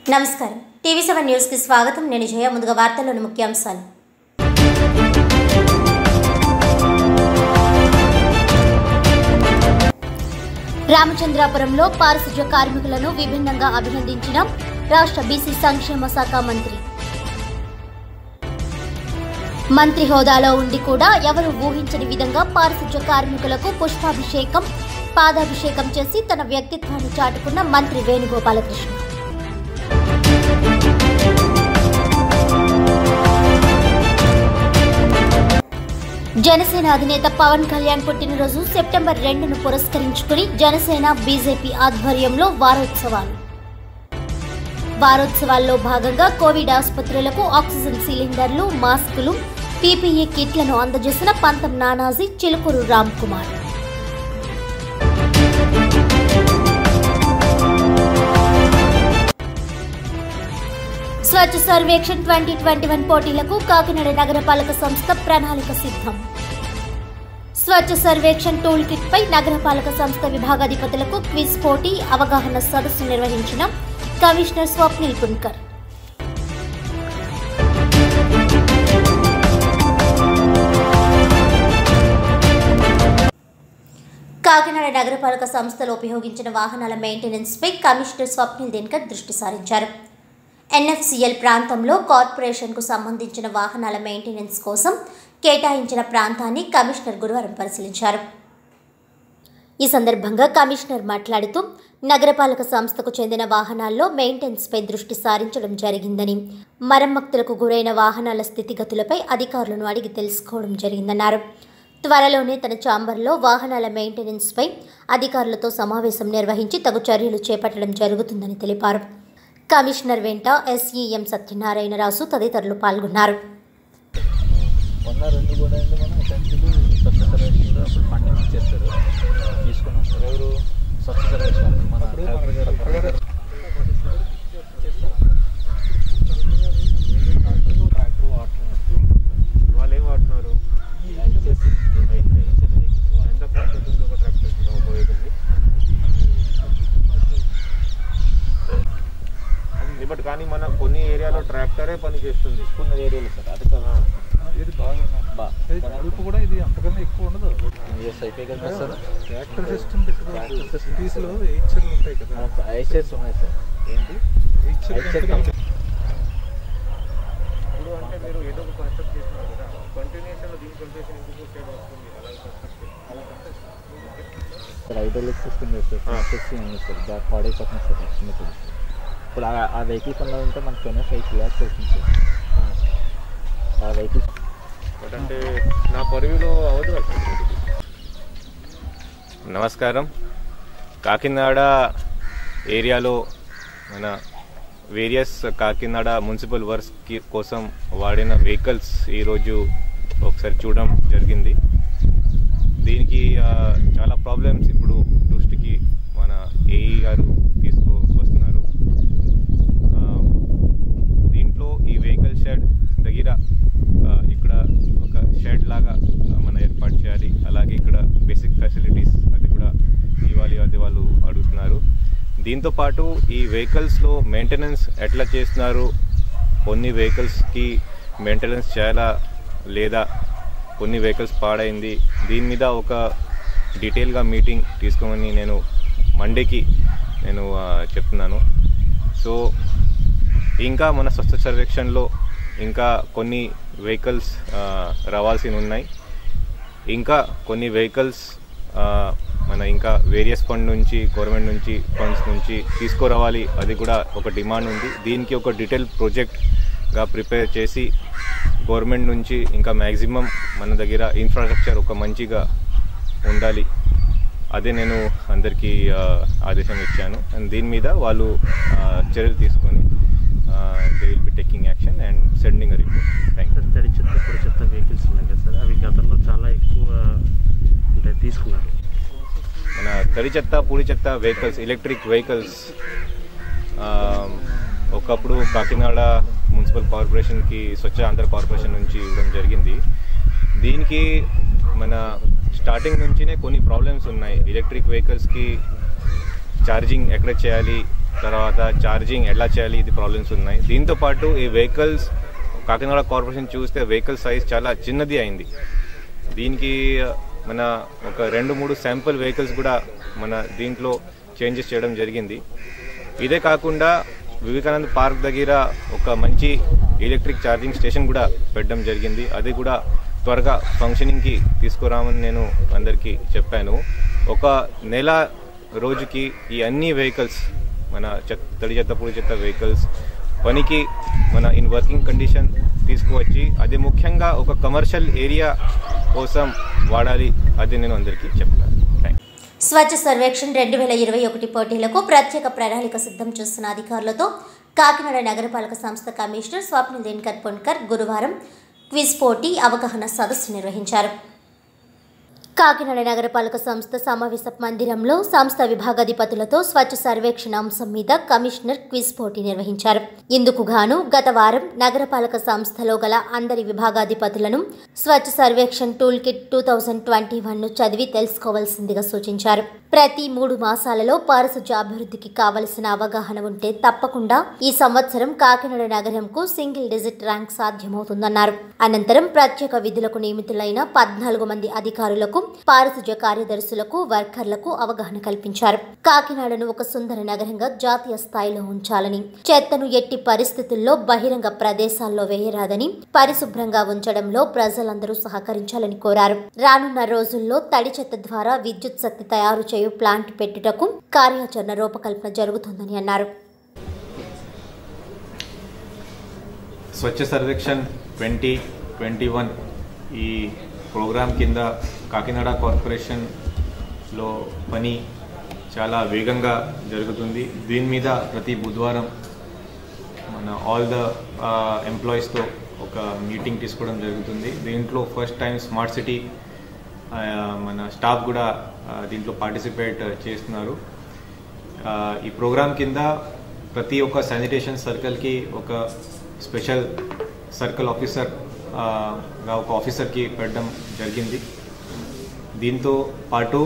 నమస్కారం TV seven news కి స్వాగతం నేను జయ ముందుగా వార్తల్లోని ముఖ్యాంశాలు రామచంద్రాపురంలో పారిశుధ్య కార్మికులను విభిన్నంగా అభినందించిన రాష్ట్ర బీసీ సంక్షేమ శాఖ మంత్రి మంత్రి హోదాలో ఉండి కూడా ఎవరు ఊహించని విధంగా పారిశుధ్య కార్మికులకు పుష్పాభిషేకం పాదాభిషేకం చేసి తన వ్యక్తిత్వాన్ని చాటుకున్న మంత్రి వేణుగోపాలకృష్ణ జనసేన అధినేత పవన్ కళ్యాణ్ పుట్టినరోజు సెప్టెంబర్ రెండును పురస్కరించుకుని జనసేన బీజేపీ ఆధ్వర్యంలో వారోత్సవాలు వారోత్సవాల్లో భాగంగా కోవిడ్ ఆసుపత్రులకు ఆక్సిజన్ సిలిండర్లు మాస్కులు పీపీఈ కిట్లను అందజేసిన Pantham Nanaji Chilukuru Ram Kumar Swachh Survekshan twenty twenty one పోటీలకు కాకినాడ నగరపాలక సంస్థ ప్రణాళిక సిద్ధం స్వచ్ఛ సర్వేక్షణ్ టూల్ కిట్ పై నగరపాలక సంస్థ విభాగాధిపతులకు క్విజ్ పోటీ అవగాహన సదస్సు నిర్వహించిన కమిషనర్ స్వప్నిల్ పున్కర్ కాకినాడ నగరపాలక సంస్థలో ఉపయోగించిన వాహనాల మెయింటెనెన్స్ పై కమిషనర్ స్వప్నిల్ దినకర్ దృష్టి సారించారు ఎన్ఎఫ్సిఎల్ ప్రాంతంలో కార్పొరేషన్కు సంబంధించిన వాహనాల మెయింటెనెన్స్ కోసం కేటాయించిన ప్రాంతాన్ని కమిషనర్ గురువారం పరిశీలించారు ఈ సందర్భంగా కమిషనర్ మాట్లాడుతూ నగరపాలక సంస్థకు చెందిన వాహనాల్లో మెయింటెనెన్స్పై దృష్టి సారించడం జరిగిందని మరమ్మతులకు గురైన వాహనాల స్థితిగతులపై అధికారులను అడిగి తెలుసుకోవడం జరిగిందన్నారు త్వరలోనే తన ఛాంబర్లో వాహనాల మెయింటెనెన్స్పై అధికారులతో సమావేశం నిర్వహించి తగు చర్యలు చేపట్టడం జరుగుతుందని తెలిపారు కమిషనర్ వెంట ఎస్ఈఎం సత్యనారాయణ రాసు తదితరులు పాల్గొన్నారు మొన్న రెండు కూడా అండి మనం సెంచులు స్వచ్ఛ సర్వేక్షణలో అప్పుడు ఫండింగ్ ఇచ్చేస్తారు తీసుకొని వస్తారు ఎవరు స్వచ్ఛ సర్వేక్షణ మన కలెక్టర్ గారు వాళ్ళు ఏం వాడుతున్నారు ICS ఎంత కాస్ట్ అవుతుంది ఒక ట్రాక్టర్ ఒక వెహికల్కి బట్ కానీ మన కొన్ని ఏరియాలో ట్రాక్టరే పని చేస్తుంది కొన్ని ఏరియాలు సార్ అది కదా ఇది బాగా బా ఇది కలుపు కూడా ఇది అంతకన్నా ఎక్కువ ఉండదు ఇయర్స్ అయిపోయి కదా సార్ ట్రాక్టర్ సిస్టమ్ పెట్టుకోవాలి సిటీస్లో ఎయిచర్లు ఉంటాయి కదా ఐసెస్ ఉన్నాయి సార్ ఏంటి ఎయిచర్ ఐసెస్ ఇప్పుడు అంటే మీరు ఏదో ఒక కన్స్ట్రక్ట్ చేస్తున్నారు కదా కంటిన్యూషన్ దీని కంటిన్యూషన్ ఇంకొక సైడ్ వస్తుంది అలా కన్స్ట్రక్ట్ అలా construct sir hydraulic system sir construction ఉంది సార్ దాకా పాడైపోతుంది సార్ చిన్నప్పుడు ఇప్పుడు ఆ- ఆ వెహికల్ కొనాలంటే మనకు ఫైనాన్స్ ఎయిట్ ల్యాక్స్ అవుతుంది సార్ ఆ వెహికల్ బట్ అంటే నా పరివిలో అవదు నమస్కారం కాకినాడ ఏరియాలో మన వేరియస్ కాకినాడ మున్సిపల్ వర్క్స్ కోసం వాడిన వెహికల్స్ ఈరోజు ఒకసారి చూడడం జరిగింది దీనికి ఆ, చాలా ప్రాబ్లమ్స్ ఇప్పుడు దృష్టికి మన ఏఈ గారు తీసుకు వస్తున్నారు ఆ, దీంట్లో ఈ వెహికల్ షెడ్ దగ్గర ఆ, ఇక్కడ ఒక షెడ్ లాగా ఆ, మనం ఏర్పాటు చేయాలి అలాగే ఇక్కడ బేసిక్ ఫెసిలిటీస్ అది కూడా ఇవ్వాలి అది వాళ్ళు అడుగుతున్నారు దీంతో పాటు ఈ వెహికల్స్లో మెయింటెనెన్స్ ఎట్లా చేస్తున్నారు కొన్ని వెహికల్స్కి మెయింటెనెన్స్ చేయాలా లేదా కొన్ని వెహికల్స్ పాడైంది దీని మీద ఒక డీటెయిల్గా మీటింగ్ తీసుకోమని నేను మండేకి నేను ఆ, చెప్తున్నాను సో ఇంకా మన స్వచ్ఛ సర్వేక్షణలో ఇంకా కొన్ని వెహికల్స్ రావాల్సి ఉన్నాయి ఇంకా కొన్ని వెహికల్స్ మన ఇంకా వేరియస్ ఫండ్ నుంచి గవర్నమెంట్ నుంచి ఫండ్స్ నుంచి తీసుకురావాలి అది కూడా ఒక డిమాండ్ ఉంది దీనికి ఒక డీటెయిల్ ప్రాజెక్ట్గా ప్రిపేర్ చేసి గవర్నమెంట్ నుంచి ఇంకా మ్యాక్సిమం మన దగ్గర ఇన్ఫ్రాస్ట్రక్చర్ ఒక మంచిగా ఉండాలి అదే నేను అందరికీ ఆ, ఆదేశం ఇచ్చాను అండ్ దీని మీద వాళ్ళు ఆ, చర్యలు తీసుకొని they will be taking action and sending report thank you sir తడి చెత్త పొడి చెత్త వెహికల్స్ ఉన్నాయి కదా సార్ అవి గతంలో చాలా ఎక్కువ అంటే తీసుకున్నారు మన తడి చెత్త పొడి చెత్త వెహికల్స్ ఎలక్ట్రిక్ వెహికల్స్ ఒకప్పుడు కాకినాడ మున్సిపల్ కార్పొరేషన్కి స్వచ్ఛ ఆంధ్ర కార్పొరేషన్ నుంచి ఇవ్వడం జరిగింది దీనికి మన స్టార్టింగ్ నుంచినే కొన్ని ప్రాబ్లమ్స్ ఉన్నాయి ఎలక్ట్రిక్ వెహికల్స్కి ఛార్జింగ్ ఎక్కడ చేయాలి తర్వాత ఛార్జింగ్ ఎలా చేయాలి ఇది ప్రాబ్లమ్స్ ఉన్నాయి దీంతో పాటు ఈ వెహికల్స్ కాకినాడ కార్పొరేషన్ చూస్తే వెహికల్ సైజ్ చాలా చిన్నది అయింది దీనికి మన ఒక రెండు మూడు శాంపుల్ వెహికల్స్ కూడా మన దీంట్లో చేంజెస్ చేయడం జరిగింది ఇదే కాకుండా వివేకానంద్ పార్క్ దగ్గర ఒక మంచి ఎలక్ట్రిక్ ఛార్జింగ్ స్టేషన్ కూడా పెట్టడం జరిగింది అది కూడా త్వరగా ఫంక్షనింగ్కి తీసుకురామని నేను అందరికీ చెప్పాను ఒక నెల రోజుకి ఈ అన్ని వెహికల్స్ మన చెత్త తడి చెత్త పొడి చెత్త వెహికల్స్ పనికి మన ఇన్ వర్కింగ్ కండిషన్ తీసుకువచ్చి అది ముఖ్యంగా ఒక కమర్షియల్ ఏరియా కోసం వాడాలి అది నేను అందరికీ చెప్తాను థ్యాంక్ స్వచ్ఛ సర్వేక్షణ్ రెండు వేల ఇరవై ఒకటి పోటీలకు ప్రత్యేక ప్రణాళిక సిద్ధం చేస్తున్న అధికారులతో కాకినాడ నగరపాలక సంస్థ కమిషనర్ స్వప్నిల్ దినకర్ పొన్కర్ గురువారం క్విజ్ పోటీ అవగాహన సదస్సు నిర్వహించారు కాకినాడ నగరపాలక సంస్థ సమావేశ మందిరంలో సంస్థ విభాగాధిపతులతో స్వచ్ఛ సర్వేక్షణ అంశం మీద కమిషనర్ క్విజ్ పోటీ నిర్వహించారు ఇందుకు గాను గత వారం నగరపాలక సంస్థలో గల అందరి విభాగాధిపతులను Swachh Survekshan tool kit two thousand twenty వన్ను చదివి తెలుసుకోవాల్సిందిగా సూచించారు ప్రతి మూడు మాసాలలో పారిశుధ్య అభివృద్ధికి కావలసిన అవగాహన ఉంటే తప్పకుండా ఈ సంవత్సరం కాకినాడ నగరంకు సింగిల్ డిజిట్ ర్యాంక్ సాధ్యమవుతుందన్నారు అనంతరం ప్రత్యేక విధులకు నియమితులైన పద్నాలుగు మంది అధికారులకు పారిశుధ్య కార్యదర్శులకు వర్కర్లకు అవగాహన కల్పించారు కాకినాడను ఒక సుందర నగరంగా జాతీయ స్థాయిలో ఉంచాలని చెత్తను ఎట్టి పరిస్థితుల్లో బహిరంగ ప్రదేశాల్లో వేయరాదని పరిశుభ్రంగా ఉంచడంలో ప్రజలందరూ సహకరించాలని కోరారు రానున్న రోజుల్లో తడి చెత్త ద్వారా విద్యుత్ శక్తి తయారు చేయు ప్లాంట్ పెట్టుటకు కార్యాచరణ రూపకల్పన జరుగుతోందని అన్నారు Swachh Survekshan twenty twenty one ఈ ప్రోగ్రాం కింద కాకినాడ కార్పొరేషన్లో పని చాలా వేగంగా జరుగుతుంది దీని మీద ప్రతి బుధవారం మన ఆల్ ద ఎంప్లాయీస్తో ఒక మీటింగ్ తీసుకోవడం జరుగుతుంది దీంట్లో ఫస్ట్ టైం స్మార్ట్ సిటీ మన స్టాఫ్ కూడా ఆ, దీంట్లో పార్టిసిపేట్ చేస్తున్నారు ఆ, ఈ ప్రోగ్రాం కింద ప్రతి ఒక్క శానిటేషన్ సర్కిల్కి ఒక స్పెషల్ సర్కిల్ ఆఫీసర్ ఆ, గా ఒక ఆఫీసర్కి పెట్టడం జరిగింది దీంతో పాటు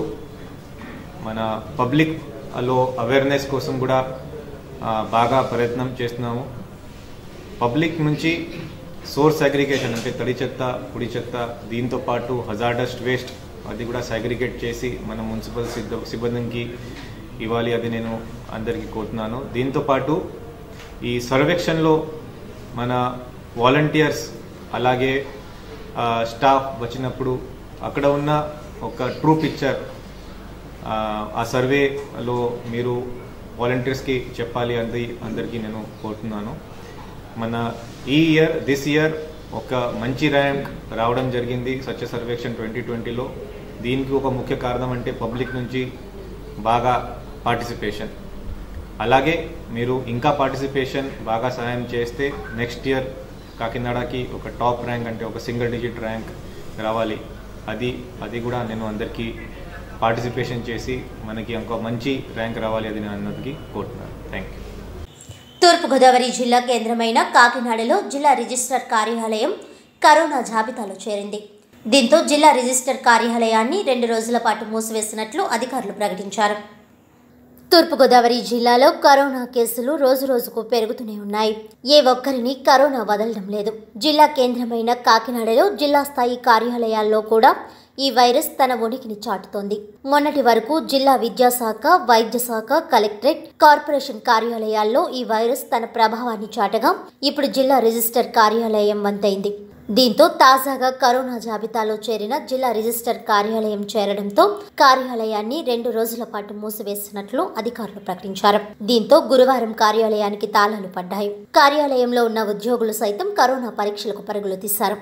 మన పబ్లిక్లో అవేర్నెస్ కోసం కూడా ఆ, బాగా ప్రయత్నం చేస్తున్నాము పబ్లిక్ నుంచి సోర్స్ అగ్రిగేషన్ అంటే తడి చెత్త పొడి చెత్త దీంతో పాటు హజార్డస్ట్ వేస్ట్ అది కూడా సాగ్రిగేట్ చేసి మన మున్సిపల్ సిద్ధ సిబ్బందికి ఇవ్వాలి అది నేను అందరికీ కోరుతున్నాను దీంతో పాటు ఈ సర్వేక్షణలో మన వాలంటీర్స్ అలాగే ఆ, స్టాఫ్ వచ్చినప్పుడు అక్కడ ఉన్న ఒక ట్రూ పిక్చర్ ఆ, ఆ సర్వేలో మీరు వాలంటీర్స్కి చెప్పాలి అది అందరికీ నేను కోరుతున్నాను మన ఈ ఇయర్ దిస్ ఇయర్ ఒక మంచి ర్యాంక్ రావడం జరిగింది స్వచ్ఛ సర్వేక్షణ్ ట్వంటీ ట్వంటీలో దీనికి ఒక ముఖ్య కారణం అంటే పబ్లిక్ నుంచి బాగా పార్టిసిపేషన్ అలాగే మీరు ఇంకా పార్టిసిపేషన్ బాగా సహాయం చేస్తే నెక్స్ట్ ఇయర్ కాకినాడకి ఒక టాప్ ర్యాంక్ అంటే ఒక సింగిల్ డిజిట్ ర్యాంక్ రావాలి అది అది కూడా నేను అందరికీ పార్టిసిపేషన్ చేసి మనకి ఒక మంచి ర్యాంక్ రావాలి అది నేను అందరికీ కోరుతున్నాను థ్యాంక్ యూ తూర్పుగోదావరి జిల్లా కేంద్రమైన కాకినాడలో జిల్లా రిజిస్టర్ కార్యాలయం కరోనా జాబితాలో చేరింది దీంతో జిల్లా రిజిస్టర్ కార్యాలయాన్ని రెండు రోజుల పాటు మూసివేసినట్లు అధికారులు ప్రకటించారు తూర్పుగోదావరి జిల్లాలో కరోనా కేసులు రోజు రోజుకు పెరుగుతూనే ఉన్నాయి ఏ ఒక్కరిని కరోనా వదలడం లేదు జిల్లా కేంద్రమైన కాకినాడలో జిల్లా స్థాయి కార్యాలయాల్లో కూడా ఈ వైరస్ తన ఉనికిని చాటుతోంది మొన్నటి వరకు జిల్లా విద్యాశాఖ వైద్య శాఖ కలెక్టరేట్ కార్పొరేషన్ కార్యాలయాల్లో ఈ వైరస్ తన ప్రభావాన్ని చాటగా ఇప్పుడు జిల్లా రిజిస్టర్ కార్యాలయం వంతైంది దీంతో తాజాగా కరోనా జాబితాలో చేరిన జిల్లా రిజిస్టర్ కార్యాలయం చేరడంతో కార్యాలయాన్ని రెండు రోజుల పాటు మూసివేసినట్లు అధికారులు ప్రకటించారు దీంతో గురువారం కార్యాలయానికి తాళాలు పడ్డాయి కార్యాలయంలో ఉన్న ఉద్యోగులు సైతం కరోనా పరీక్షలకు పరుగులు తీశారు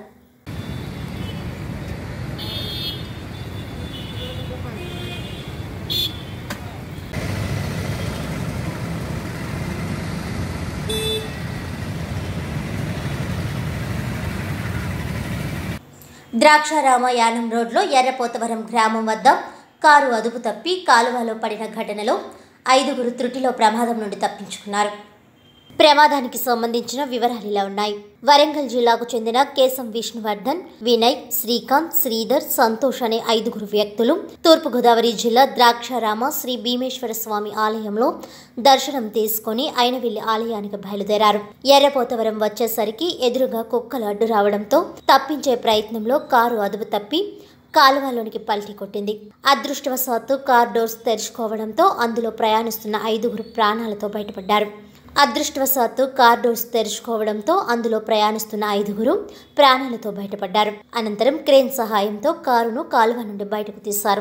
ద్రాక్షారామ యానం రోడ్లో ఎర్రపోతవరం గ్రామం వద్ద కారు అదుపు తప్పి కాలువలో పడిన ఘటనలో ఐదుగురు త్రుటిలో ప్రమాదం నుండి తప్పించుకున్నారు ప్రమాదానికి సంబంధించిన వివరాలు ఇలా ఉన్నాయి వరంగల్ జిల్లాకు చెందిన కేశం విష్ణువర్ధన్ వినయ్ శ్రీకాంత్ శ్రీధర్ సంతోష్ అనే ఐదుగురు వ్యక్తులు తూర్పుగోదావరి జిల్లా ద్రాక్షారామ శ్రీ భీమేశ్వర స్వామి ఆలయంలో దర్శనం తీసుకుని అయినవిల్లి ఆలయానికి బయలుదేరారు ఎర్రపోతవరం వచ్చేసరికి ఎదురుగా కుక్కలు అడ్డు రావడంతో తప్పించే ప్రయత్నంలో కారు అదుపు తప్పి కాలువలోనికి పల్టీ కొట్టింది అదృష్టవశాత్తు కార్ డోర్స్ తెరుచుకోవడంతో అందులో ప్రయాణిస్తున్న ఐదుగురు ప్రాణాలతో బయటపడ్డారు అదృష్టవశాత్తు కార్ డోర్స్ తెరుచుకోవడంతో అందులో ప్రయాణిస్తున్న ఐదుగురు ప్రాణాలతో బయటపడ్డారు అనంతరం క్రేన్ సహాయంతో కారును కాలువ నుండి బయటకు తీశారు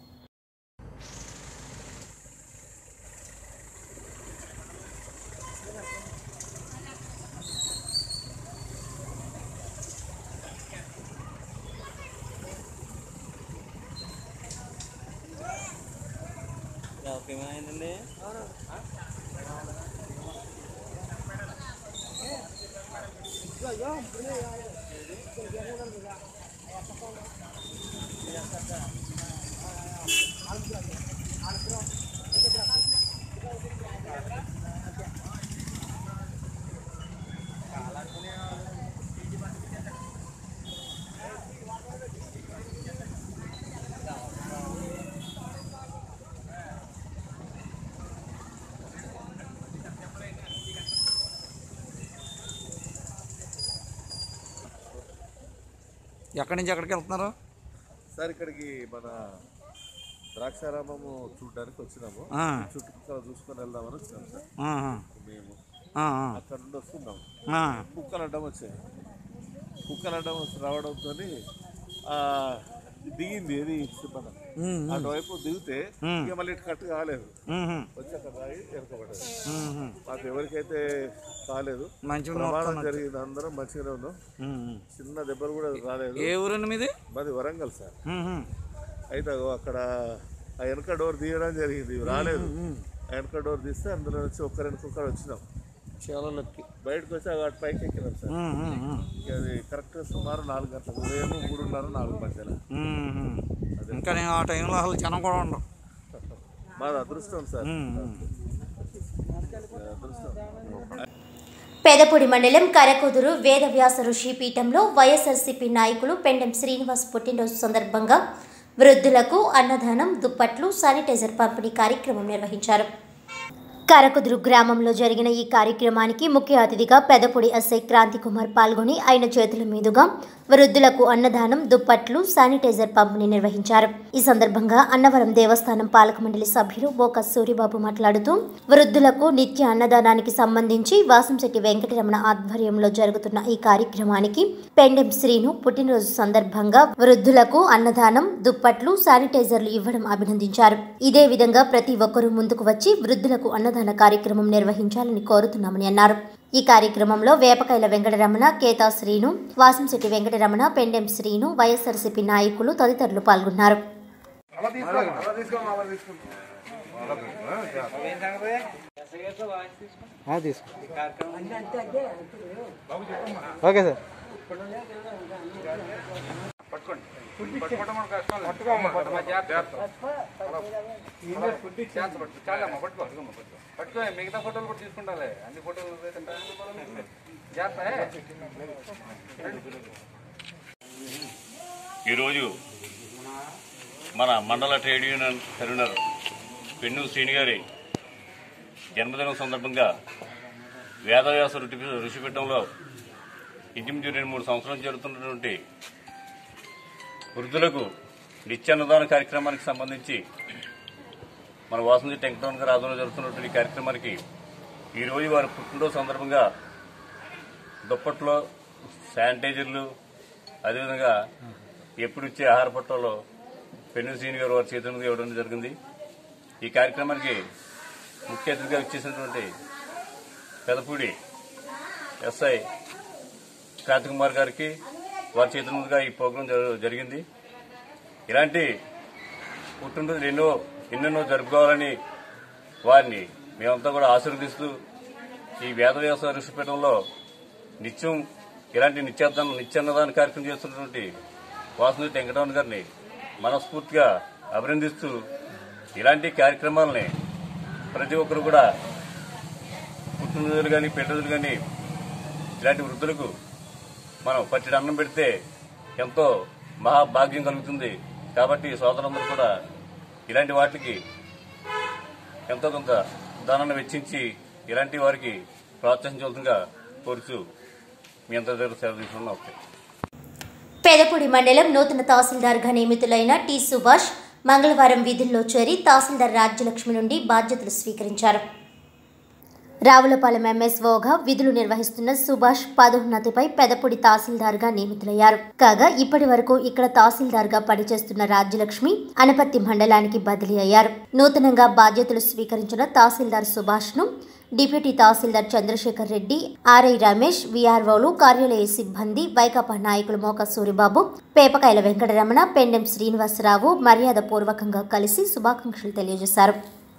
ఎక్కడి నుంచి ఎక్కడికి వెళ్తున్నారు సార్ ఇక్కడికి మన ద్రాక్షారామము చూడడానికి వచ్చినాము ఆ, చుట్టుపక్కల చూసుకొని వెళ్దామని వచ్చినాం సార్ ఆహా, మేము ఆ, ఆ, అక్కడ నుండి వస్తున్నాం ఆ, కుక్కలు అడ్డం వచ్చాయి కుక్కలు అడ్డం వచ్చి రావడంతో దిగింది ఏది మన ఉమ్, అటువైపు దిగితే ఇక మళ్ళీ ఇటు కట్టు కాలేదు ఉమ్, వచ్చి అక్కడ రాయి వెనకబడ్డది ఉమ్, మాకు ఎవరికైతే కాలేదు మంచిగా ప్రమాదం జరిగింది అందరం మంచిగానే ఉన్నాం ఉమ్, ఉమ్. చిన్న దెబ్బలు కూడా రాలేదు ఏ ఊరండి మీది మాది వరంగల్ సార్ ఉమ్, ఉమ్, అయితే అగో అక్కడ ఆ వెనక డోర్ తీయడం జరిగింది ఇవి రాలేదు ఆ వెనక డోర్ తీస్తే అందులో నుంచి ఒక్కరు వెనక ఒక్కరు వచ్చినాం చాలా లక్కి బయటకు వచ్చి అటు పైకి ఎక్కినాం సార్ ఉమ్, ఉమ్, ఉమ్, ఇక అది కరెక్ట్ సుమారు నాలుగు గంటల ఉదయం మూడున్నర నాలుగు మధ్యలో ఉమ్, ఉమ్. ఇంకా నేను ఆ టైంలో అసలు జనం కూడా ఉండవు మాది అదృష్టం సార్ ఉమ్, ఉమ్. అదృష్టం పెదపూడి మండలం కరకుదురు వేదవ్యాస ఋషి పీఠంలో వైఎస్ఆర్సీపీ నాయకులు పెండెం శ్రీనివాస్ పుట్టినరోజు సందర్భంగా వృద్ధులకు అన్నదానం దుప్పట్లు శానిటైజర్ పంపిణీ కార్యక్రమం నిర్వహించారు కరకుదురు గ్రామంలో జరిగిన ఈ కార్యక్రమానికి ముఖ్య అతిథిగా పెదపూడి ఎస్ఐ క్రాంతి కుమార్ పాల్గొని ఆయన చేతుల మీదుగా వృద్ధులకు అన్నదానం దుప్పట్లు శానిటైజర్ పంపిణీ నిర్వహించారు ఈ సందర్భంగా అన్నవరం దేవస్థానం పాలక మండలి సభ్యులు బోక సూరిబాబు మాట్లాడుతూ వృద్ధులకు నిత్య అన్నదానానికి సంబంధించి వాసంశెట్టి వెంకటరమణ ఆధ్వర్యంలో జరుగుతున్న ఈ కార్యక్రమానికి పెండెం శ్రీను పుట్టినరోజు సందర్భంగా వృద్ధులకు అన్నదానం దుప్పట్లు శానిటైజర్లు ఇవ్వడం అభినందించారు ఇదే విధంగా ప్రతి ఒక్కరూ ముందుకు వచ్చి వృద్ధులకు అన్నదాన కార్యక్రమం నిర్వహించాలని కోరుతున్నామని అన్నారు ఈ కార్యక్రమంలో వేపకాయల వెంకటరమణ కేతా శ్రీను వాసంశెట్టి వెంకటరమణ పెండెం శ్రీను వైఎస్ఆర్సీపీ నాయకులు తదితరులు పాల్గొన్నారు ఓకే సార్ పట్టుకో మిగతా ఫోటోలు కూడా తీసుకుంటాలే అన్ని ఫోటోలు జాగ్రత్త ఈరోజు మన మండల ట్రేడ్ యూనియన్ కన్వీనర్ పెన్ను శ్రీని గారి జన్మదినం సందర్భంగా వేదవ్యాస ఋషి ఋషిపీఠంలో ఇంచుమించు రెండు మూడు సంవత్సరాలు జరుగుతున్నటువంటి వృద్ధులకు నిత్యాన్నదాన కార్యక్రమానికి సంబంధించి మన వాసంతి టెంకటోన్ గారి ఆధ్వర్యంలో జరుగుతున్నటువంటి ఈ కార్యక్రమానికి ఈరోజు వారి పుట్టినరోజు సందర్భంగా దుప్పట్లో శానిటైజర్లు అదేవిధంగా ఎప్పుడు ఇచ్చే ఆహార పట్టాలో పెన్ను సీని గారు వారి చేతుల మీద ఇవ్వడం జరిగింది ఈ కార్యక్రమానికి ముఖ్య అతిథిగా ఇచ్చేసినటువంటి పెదపూడి ఎస్ఐ కార్తిక్ కుమార్ గారికి వారి చేతుల మీదుగా ఈ ప్రోగ్రాం జరు- జరిగింది ఇలాంటి పుట్టినరోజులు ఎన్నో ఎన్నెన్నో జరుపుకోవాలని వారిని మేమంతా కూడా ఆశీర్వదిస్తూ ఈ వేదవ్యాస ఋషిపీఠంలో నిత్యం ఇలాంటి నిత్యార్థం నిత్యాన్నదాన కార్యక్రమం చేస్తున్నటువంటి వాసంతి వెంకటరమణ గారిని మనస్ఫూర్తిగా అభినందిస్తూ ఇలాంటి కార్యక్రమాలని ప్రతి ఒక్కరు కూడా పుట్టినరోజు పుట్టినరోజులు కానీ పెళ్లిరోజులు కానీ ఇలాంటి వృద్ధులకు మనం పచ్చడి అన్నం పెడితే ఎంతో మహాభాగ్యం కలుగుతుంది కాబట్టి సోదరులందరూ కూడా ఇలాంటి వాటికి ఎంతో కొంత ధనాన్ని వెచ్చించి ఇలాంటి వారికి ప్రోత్సహించవలసిందిగా కోరుచు మీ అంత దగ్గర సేవ తీసుకున్నా ఓకే పెదపూడి మండలం నూతన తహసీల్దార్గా నియమితులైన టి సుభాష్ మంగళవారం విధుల్లో చేరి తహసీల్దార్ రాజ్యలక్ష్మి నుండి బాధ్యతలు స్వీకరించారు రావులపాలెం ఎంఎస్ఓగా విధులు నిర్వహిస్తున్న సుభాష్ పదోన్నతిపై పెదపూడి తహసీల్దార్గా నియమితులయ్యారు కాగా ఇప్పటి వరకు ఇక్కడ తహసీల్దార్గా పనిచేస్తున్న రాజ్యలక్ష్మి అనపత్తి మండలానికి బదిలీ అయ్యారు నూతనంగా బాధ్యతలు స్వీకరించిన తహసీల్దార్ సుభాష్ను డిప్యూటీ తహసీల్దార్ చంద్రశేఖర్ రెడ్డి ఆర్ఐ రమేష్ వీఆర్ఓలు కార్యాలయ సిబ్బంది వైకాపా నాయకులు మోక సూరిబాబు పేపకాయల వెంకటరమణ పెండెం శ్రీనివాసరావు మర్యాదపూర్వకంగా కలిసి శుభాకాంక్షలు తెలియజేశారు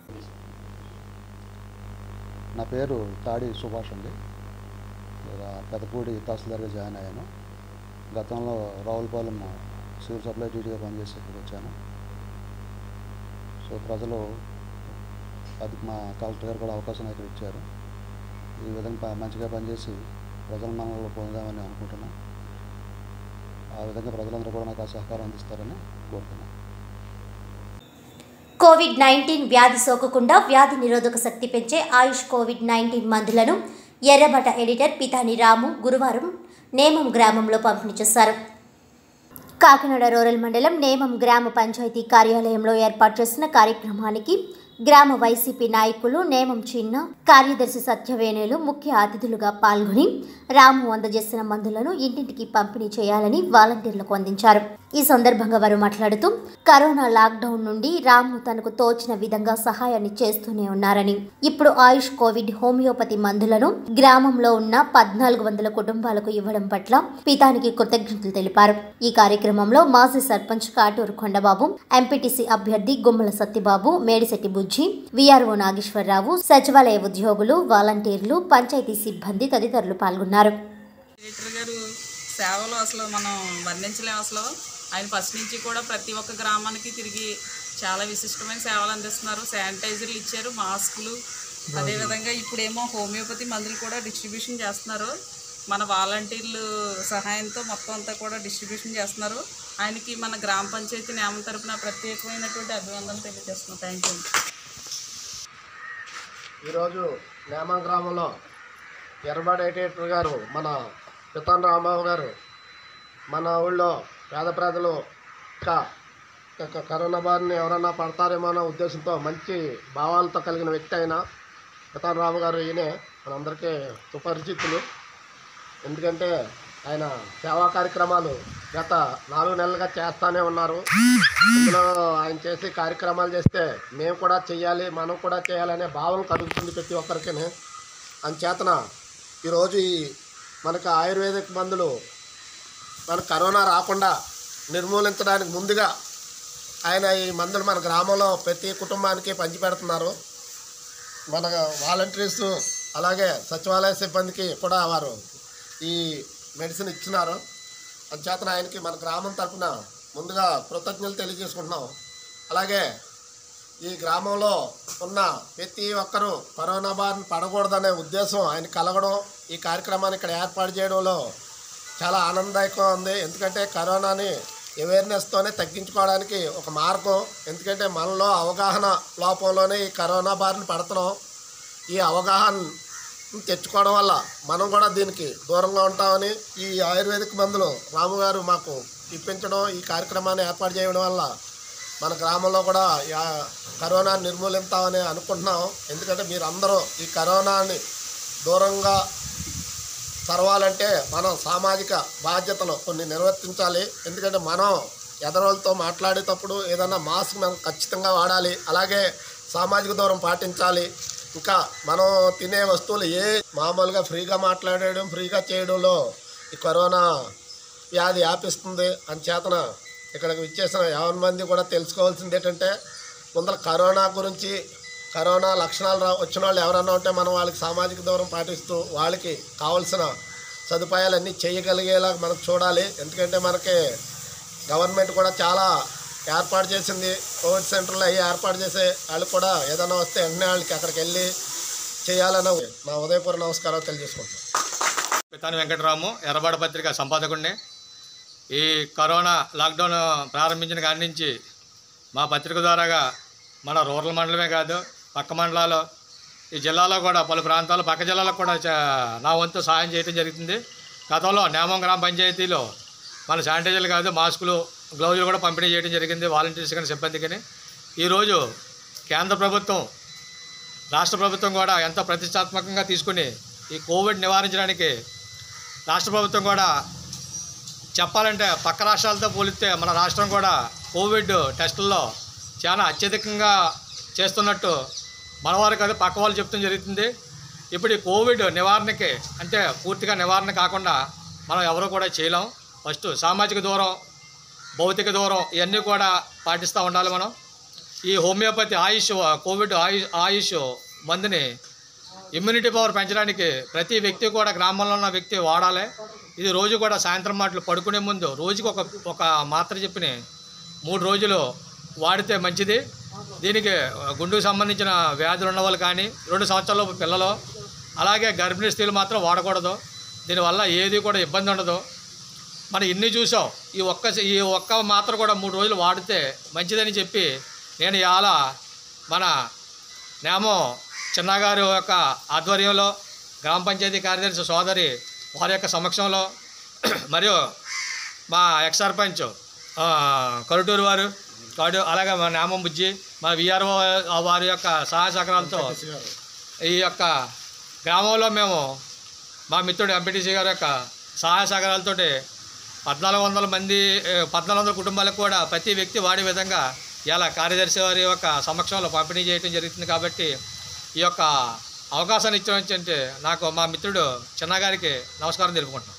నా పేరు తాడి సుభాష్ అండి ఇలా పెదపూడి తహసీల్దార్గా జాయిన్ అయ్యాను గతంలో రావులపాలెం సివిల్ సప్లై డ్యూటీగా పనిచేసి ఇక్కడికి వచ్చాను సో ప్రజలు అది మా కలెక్టర్ గారు కూడా అవకాశం అయితే ఇచ్చారు ఈ విధంగా ప- మంచిగా పనిచేసి ప్రజల మనలో పొందామని అనుకుంటున్నాను ఆ విధంగా ప్రజలందరూ కూడా నాకు ఆ సహకారం అందిస్తారని కోరుతున్నాను కోవిడ్ నైన్టీన్ వ్యాధి సోకకుండా వ్యాధి నిరోధక శక్తి పెంచే ఆయుష్ కోవిడ్ నైన్టీన్ మందులను ఎర్రబట ఎడిటర్ పితాని రాము గురువారం నేమం గ్రామంలో పంపిణీ చేశారు కాకినాడ రూరల్ మండలం నేమం గ్రామ పంచాయతీ కార్యాలయంలో ఏర్పాటు చేసిన కార్యక్రమానికి గ్రామ వైసీపీ నాయకులు నేమం చిన్న కార్యదర్శి సత్యవేణులు ముఖ్య అతిథులుగా పాల్గొని రాము అందజేసిన మందులను ఇంటింటికి పంపిణీ చేయాలని వాలంటీర్లకు అందించారు ఈ సందర్భంగా వారు మాట్లాడుతూ కరోనా లాక్డౌన్ నుండి రాము తనకు తోచిన విధంగా సహాయాన్ని చేస్తూనే ఉన్నారని ఇప్పుడు ఆయుష్ కోవిడ్ హోమియోపతి మందులను గ్రామంలో ఉన్న పద్నాలుగు వందల కుటుంబాలకు ఇవ్వడం పట్ల పితానికి కృతజ్ఞతలు తెలిపారు ఈ కార్యక్రమంలో మాజీ సర్పంచ్ కాటూరు కొండబాబు ఎంపీటీసీ అభ్యర్థి గుమ్మల సత్యబాబు మేడిశెట్టి బుజ్జి విఆర్ఓ నాగేశ్వరరావు సచివాలయ ఉద్యోగులు వాలంటీర్లు పంచాయతీ సిబ్బంది తదితరులు పాల్గొన్నారు డైరెక్టర్ గారు సేవలు అసలు మనం వర్ణించలేం అసలు ఆయన ఫస్ట్ నుంచి కూడా ప్రతి ఒక్క గ్రామానికి తిరిగి చాలా విశిష్టమైన సేవలు అందిస్తున్నారు శానిటైజర్లు ఇచ్చారు మాస్కులు అదేవిధంగా ఇప్పుడేమో హోమియోపతి మందులు కూడా డిస్ట్రిబ్యూషన్ చేస్తున్నారు మన వాలంటీర్లు సహాయంతో మొత్తం అంతా కూడా డిస్ట్రిబ్యూషన్ చేస్తున్నారు ఆయనకి మన గ్రామ పంచాయతీ నియమం తరపున ప్రత్యేకమైనటువంటి అభివందనలు తెలియజేస్తున్నాం థ్యాంక్ యూ ఈరోజు నేమా గ్రామంలో ఎర్రబాడి ఎడిటర్ గారు మన పితాన్ రాంబాబు గారు మన ఊళ్ళో పేద ప్రజలు ఇంకా ఇంకా కరోనా బారిని ఎవరన్నా పడతారేమో అన్న ఉద్దేశంతో మంచి భావాలతో కలిగిన వ్యక్తి అయిన పితాన్ రాము గారు ఈయనే మనందరికీ సుపరిచితులు ఎందుకంటే ఆయన సేవా కార్యక్రమాలు గత నాలుగు నెలలుగా చేస్తానే ఉన్నారు ఇందులో ఆయన చేసే కార్యక్రమాలు చేస్తే మేము కూడా చేయాలి మనం కూడా చేయాలనే భావం కలుగుతుంది ప్రతి ఒక్కరికి అంచేతన ఈరోజు ఈ మనకు ఆయుర్వేదిక్ మందులు మన కరోనా రాకుండా నిర్మూలించడానికి ముందుగా ఆయన ఈ మందులు మన గ్రామంలో ప్రతి కుటుంబానికి పంచిపెడుతున్నారు మన వాలంటీర్స్ అలాగే సచివాలయ సిబ్బందికి కూడా వారు ఈ మెడిసిన్ ఇచ్చినారు అంచేతన ఆయనకి మన గ్రామం తరపున ముందుగా కృతజ్ఞతలు తెలియజేసుకుంటున్నాం అలాగే ఈ గ్రామంలో ఉన్న ప్రతి ఒక్కరూ కరోనా బారిన పడకూడదనే ఉద్దేశం ఆయన కలగడం ఈ కార్యక్రమాన్ని ఇక్కడ ఏర్పాటు చేయడంలో చాలా ఆనందదాయకంగా ఉంది ఎందుకంటే కరోనాని అవేర్నెస్తోనే తగ్గించుకోవడానికి ఒక మార్గం ఎందుకంటే మనలో అవగాహన లోపంలోనే ఈ కరోనా బారిన పడుతున్నాం ఈ అవగాహన తెచ్చుకోవడం వల్ల మనం కూడా దీనికి దూరంగా ఉంటామని ఈ ఆయుర్వేదిక్ మందులు రాము గారు మాకు ఇప్పించడం ఈ కార్యక్రమాన్ని ఏర్పాటు చేయడం వల్ల మన గ్రామంలో కూడా యా- కరోనా నిర్మూలిస్తామని అనుకుంటున్నాం ఎందుకంటే మీరు అందరూ ఈ కరోనాని దూరంగా తరవాలంటే మనం సామాజిక బాధ్యతలు కొన్ని నిర్వర్తించాలి ఎందుకంటే మనం ఎదరోళ్ళతో మాట్లాడేటప్పుడు ఏదైనా మాస్క్ మనం ఖచ్చితంగా వాడాలి అలాగే సామాజిక దూరం పాటించాలి ఇంకా మనం తినే వస్తువులు ఏ మామూలుగా ఫ్రీగా మాట్లాడడం ఫ్రీగా చేయడంలో ఈ కరోనా వ్యాధి వ్యాపిస్తుంది అని చేతన ఇక్కడికి విచ్చేసిన యావన్ మంది కూడా తెలుసుకోవాల్సింది ఏంటంటే ముందర కరోనా గురించి కరోనా లక్షణాలు రా వచ్చిన వాళ్ళు ఎవరన్నా ఉంటే మనం వాళ్ళకి సామాజిక దూరం పాటిస్తూ వాళ్ళకి కావాల్సిన సదుపాయాలన్నీ చేయగలిగేలా మనం చూడాలి ఎందుకంటే మనకి గవర్నమెంట్ కూడా చాలా ఏర్పాటు చేసింది కోవిడ్ సెంటర్లు అవి ఏర్పాటు చేసే వాళ్ళు కూడా ఏదైనా వస్తే వెంటనే వాళ్ళకి అక్కడికి వెళ్ళి చేయాలని నా ఉదయపూర్వ నమస్కారాలు తెలియజేసుకుంటున్నాను పితాని వెంకటరాము ఎర్రబాడ పత్రిక సంపాదకుడిని ఈ కరోనా లాక్డౌన్ ప్రారంభించిన కాడి నుంచి మా పత్రిక ద్వారాగా మన రూరల్ మండలమే కాదు పక్క మండలాలు ఈ జిల్లాలో కూడా పలు ప్రాంతాలు పక్క జిల్లాలకు కూడా చా- నా వంతు సహాయం చేయడం జరుగుతుంది గతంలో నేమం గ్రామ పంచాయతీలో మన శానిటైజర్లు కాదు మాస్కులు గ్లౌజులు కూడా పంపిణీ చేయడం జరిగింది వాలంటీర్స్ కానీ సిబ్బందికి ఈరోజు కేంద్ర ప్రభుత్వం రాష్ట్ర ప్రభుత్వం కూడా ఎంతో ప్రతిష్టాత్మకంగా తీసుకుని ఈ కోవిడ్ నివారించడానికి రాష్ట్ర ప్రభుత్వం కూడా చెప్పాలంటే పక్క రాష్ట్రాలతో పోలిస్తే మన రాష్ట్రం కూడా కోవిడ్ టెస్టుల్లో చాలా అత్యధికంగా చేస్తున్నట్టు మనవారు కాదు పక్క వాళ్ళు చెప్తాం జరుగుతుంది ఇప్పుడు ఈ కోవిడ్ నివారణకి అంటే పూర్తిగా నివారణ కాకుండా మనం ఎవరు కూడా చేయలేం ఫస్ట్ సామాజిక దూరం భౌతిక దూరం ఇవన్నీ కూడా పాటిస్తూ ఉండాలి మనం ఈ హోమియోపతి ఆయుష్ కోవిడ్ ఆయుష్ ఆయుష్ మందుని ఇమ్యూనిటీ పవర్ పెంచడానికి ప్రతి వ్యక్తి కూడా గ్రామంలో ఉన్న వ్యక్తి వాడాలి ఇది రోజు కూడా సాయంత్రం మాటలు పడుకునే ముందు రోజుకి ఒక ఒక మాత్ర చెప్పిన మూడు రోజులు వాడితే మంచిది దీనికి గుండెకు సంబంధించిన వ్యాధులు ఉన్న వాళ్ళు కానీ రెండు సంవత్సరాల పిల్లలు అలాగే గర్భిణీ స్త్రీలు మాత్రం వాడకూడదు దీనివల్ల ఏది కూడా ఇబ్బంది ఉండదు మనం ఇన్ని చూసాం ఈ ఒక్క ఈ ఒక్క మాత్ర కూడా మూడు రోజులు వాడితే మంచిదని చెప్పి నేను ఇవాళ మన నేమో చిన్నగారి యొక్క ఆధ్వర్యంలో గ్రామ పంచాయతీ కార్యదర్శి సోదరి వారి యొక్క సమక్షంలో మరియు మా ఎక్స్ సర్పంచ్ ఆ, కరుటూరు వారు కాడు అలాగే మా నామం బుజ్జి మా విఆర్ఓ వారి యొక్క సహాయ సహకారాలతో ఈ యొక్క గ్రామంలో మేము మా మిత్రుడు ఎంపీటీసీ గారి యొక్క సహాయ సహకారాలతోటి పద్నాలుగు వందల మంది ఏ, పద్నాలుగు వందల కుటుంబాలకు కూడా ప్రతి వ్యక్తి వాడే విధంగా ఇలా కార్యదర్శి వారి యొక్క సమక్షంలో పంపిణీ చేయడం జరుగుతుంది కాబట్టి ఈ యొక్క అవకాశాన్ని ఇచ్చినట్టు నాకు మా మిత్రుడు చిన్నగారికి నమస్కారం తెలుపుకుంటున్నాను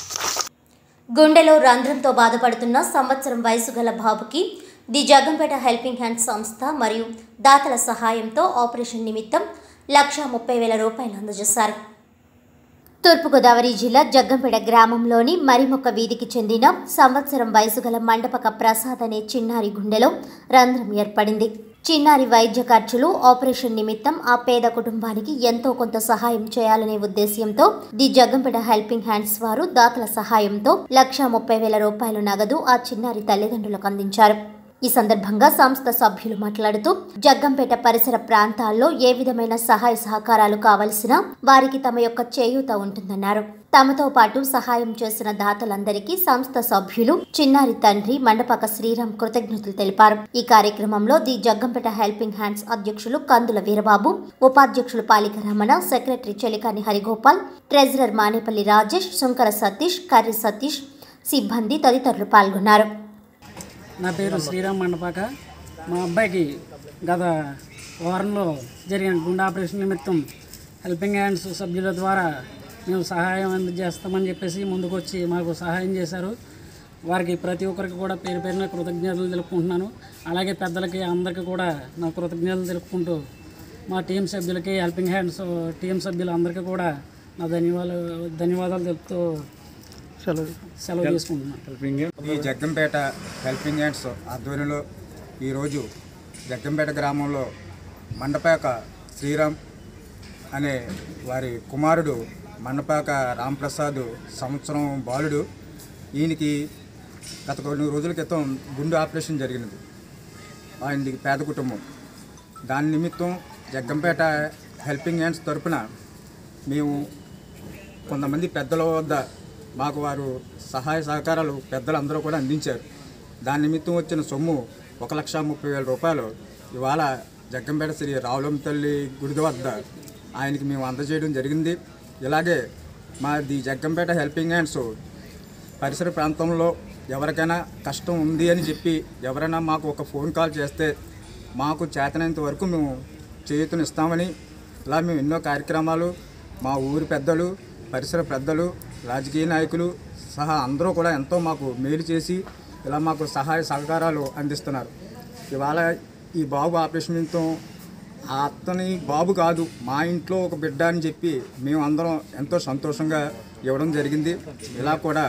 గుండెలో రంధ్రంతో బాధపడుతున్న సంవత్సరం వయసు గల బాబుకి ది జగ్గంపేట హెల్పింగ్ హ్యాండ్ సంస్థ మరియు దాతల సహాయంతో ఆపరేషన్ నిమిత్తం లక్ష ముప్పై వేల రూపాయలు అందజేశారు తూర్పుగోదావరి జిల్లా జగ్గంపేట గ్రామంలోని మరిమొక్క వీధికి చెందిన సంవత్సరం వయసు గల మండపక ప్రసాద్ అనే చిన్నారి గుండెలో రంధ్రం ఏర్పడింది చిన్నారి వైద్య ఖర్చులు ఆపరేషన్ నిమిత్తం ఆ పేద కుటుంబానికి ఎంతో కొంత సహాయం చేయాలనే ఉద్దేశ్యంతో ది జగ్గంపేట హెల్పింగ్ హ్యాండ్స్ వారు దాతల సహాయంతో లక్ష ముప్పై వేల రూపాయల నగదు ఆ చిన్నారి తల్లిదండ్రులకు అందించారు ఈ సందర్భంగా సంస్థ సభ్యులు మాట్లాడుతూ జగ్గంపేట పరిసర ప్రాంతాల్లో ఏ విధమైన సహాయ సహకారాలు కావలసినా వారికి తమ యొక్క చేయూత ఉంటుందన్నారు తమతో పాటు సహాయం చేసిన దాతలందరికీ సంస్థ సభ్యులు చిన్నారి తండ్రి మండపక శ్రీరామ్ కృతజ్ఞతలు తెలిపారు ఈ కార్యక్రమంలో ది జగ్గంపేట హెల్పింగ్ హ్యాండ్స్ అధ్యక్షులు కందుల వీరబాబు ఉపాధ్యక్షులు పాలిక రమణ సెక్రటరీ చెలికాని హరిగోపాల్ ట్రెజరర్ మానేపల్లి రాజేష్ శంకర సతీష్ కర్రి సతీష్ సిబ్బంది తదితరులు పాల్గొన్నారు నా పేరు శ్రీరామ్ మండపాక మా అబ్బాయికి గత వారంలో జరిగిన గుండె ఆపరేషన్ నిమిత్తం హెల్పింగ్ హ్యాండ్స్ సభ్యుల ద్వారా మేము సహాయం అందజేస్తామని చెప్పేసి ముందుకు వచ్చి మాకు సహాయం చేశారు వారికి ప్రతి ఒక్కరికి కూడా పేరు పేరున కృతజ్ఞతలు తెలుపుకుంటున్నాను అలాగే పెద్దలకి అందరికీ కూడా నా కృతజ్ఞతలు తెలుపుకుంటూ మా టీం సభ్యులకి హెల్పింగ్ హ్యాండ్స్ టీం సభ్యులందరికీ కూడా నా ధన్యవాదాలు ధన్యవాదాలు తెలుపుతూ సెలవు సెలవు తీసుకుంటున్నాను ఈ జగ్గంపేట హెల్పింగ్ హ్యాండ్స్ ఆధ్వర్యంలో ఈరోజు జగ్గంపేట గ్రామంలో మండపాక శ్రీరామ్ అనే వారి కుమారుడు మండపాక రాంప్రసాద్ సంవత్సరం బాలుడు ఈయనకి గత కొన్ని రోజుల క్రితం గుండె ఆపరేషన్ జరిగినది ఆయనది పేద కుటుంబం దాని నిమిత్తం జగ్గంపేట హెల్పింగ్ హ్యాండ్స్ తరపున మేము కొంతమంది పెద్దల వద్ద మాకు వారు సహాయ సహకారాలు పెద్దలందరూ కూడా అందించారు దాని నిమిత్తం వచ్చిన సొమ్ము ఒక లక్ష ముప్పై వేల రూపాయలు ఇవాళ జగ్గంపేట శ్రీ రావులమ్మ తల్లి గుడి వద్ద ఆయనకి మేము అందజేయడం జరిగింది ఇలాగే మా ది జగ్గంపేట హెల్పింగ్ హ్యాండ్స్ పరిసర ప్రాంతంలో ఎవరికైనా కష్టం ఉంది అని చెప్పి ఎవరైనా మాకు ఒక ఫోన్ కాల్ చేస్తే మాకు చేతనంత వరకు మేము చేయూతనిస్తామని ఇలా మేము ఎన్నో కార్యక్రమాలు మా ఊరి పెద్దలు పరిసర పెద్దలు రాజకీయ నాయకులు సహా అందరూ కూడా ఎంతో మాకు మేలు చేసి ఇలా మాకు సహాయ సహకారాలు అందిస్తున్నారు ఇవాళ ఈ బాబు ఆపరేషన్ నిమిత్తం ఆ అతని బాబు కాదు మా ఇంట్లో ఒక బిడ్డ అని చెప్పి మేము అందరం ఎంతో సంతోషంగా ఇవ్వడం జరిగింది ఇలా కూడా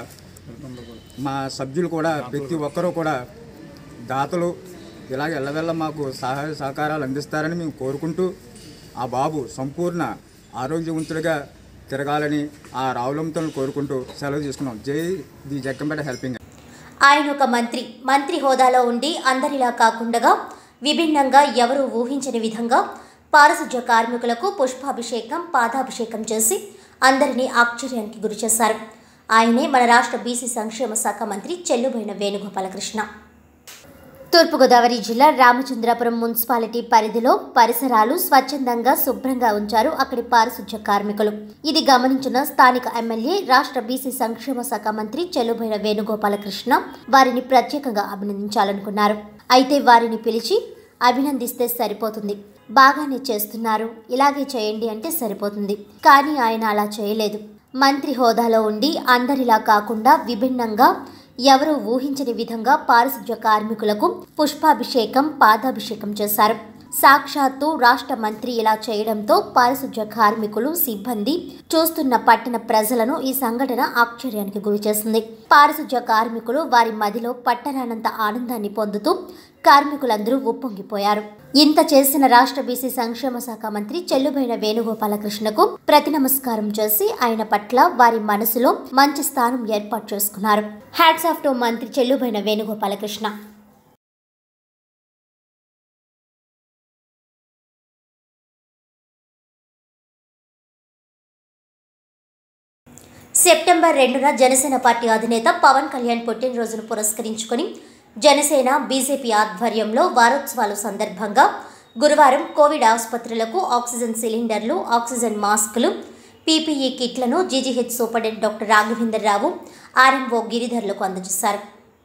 మా సభ్యులు కూడా ప్రతి ఒక్కరూ కూడా దాతలు ఇలాగ ఎల్లవెల్ల మాకు సహాయ సహకారాలు అందిస్తారని మేము కోరుకుంటూ ఆ బాబు సంపూర్ణ ఆరోగ్యవంతుడిగా తిరగాలని ఆ రావులంతలను కోరుకుంటూ సెలవు తీసుకున్నాం జై ది జగ్గంపేట హెల్పింగ్ ఆయన ఒక మంత్రి మంత్రి హోదాలో ఉండి అందరిలా కాకుండా విభిన్నంగా ఎవరూ ఊహించని విధంగా పారిశుధ్య కార్మికులకు పుష్పాభిషేకం పాదాభిషేకం చేసి అందరినీ ఆశ్చర్యానికి గురిచేశారు ఆయనే మన రాష్ట్ర బీసీ సంక్షేమ శాఖ మంత్రి చెల్లుబోయిన వేణుగోపాలకృష్ణ తూర్పుగోదావరి జిల్లా రామచంద్రాపురం మున్సిపాలిటీ పరిధిలో పరిసరాలు స్వచ్ఛందంగా శుభ్రంగా ఉంచారు అక్కడి పారిశుధ్య కార్మికులు ఇది గమనించిన స్థానిక ఎమ్మెల్యే రాష్ట్ర బీసీ సంక్షేమ శాఖ మంత్రి చెల్లుబోయిన వేణుగోపాలకృష్ణ వారిని ప్రత్యేకంగా అభినందించాలనుకున్నారు అయితే వారిని పిలిచి అభినందిస్తే సరిపోతుంది బాగానే చేస్తున్నారు ఇలాగే చేయండి అంటే సరిపోతుంది కానీ ఆయన అలా చేయలేదు మంత్రి హోదాలో ఉండి అందరిలా కాకుండా విభిన్నంగా ఎవరూ ఊహించని విధంగా పారిశుధ్య కార్మికులకు పుష్పాభిషేకం పాదాభిషేకం చేశారు సాక్షాత్తు రాష్ట్ర మంత్రి ఇలా చేయడంతో పారిశుధ్య కార్మికులు సిబ్బంది చూస్తున్న పట్టణ ప్రజలను ఈ సంఘటన ఆశ్చర్యానికి గురిచేసింది పారిశుధ్య కార్మికులు వారి మదిలో పట్టరానంత ఆనందాన్ని పొందుతూ కార్మికులందరూ ఉప్పొంగిపోయారు ఇంత చేసిన రాష్ట్ర బీసీ సంక్షేమ శాఖ మంత్రి చెల్లుబోయిన వేణుగోపాలకృష్ణకు ప్రతి నమస్కారం చేసి ఆయన పట్ల వారి మనసులో మంచి స్థానం ఏర్పాటు చేసుకున్నారు హ్యాట్స్ ఆఫ్ టు మంత్రి చెల్లుబోయిన వేణుగోపాలకృష్ణ సెప్టెంబర్ రెండున జనసేన పార్టీ అధినేత పవన్ కళ్యాణ్ పుట్టినరోజును పురస్కరించుకొని జనసేన బీజేపీ ఆధ్వర్యంలో వారోత్సవాల సందర్భంగా గురువారం కోవిడ్ ఆసుపత్రులకు ఆక్సిజన్ సిలిండర్లు ఆక్సిజన్ మాస్కులు పీపీఈ కిట్లను GGH superintendent doctor Raghavender Rao RMO గిరిధర్లకు అందజేశారు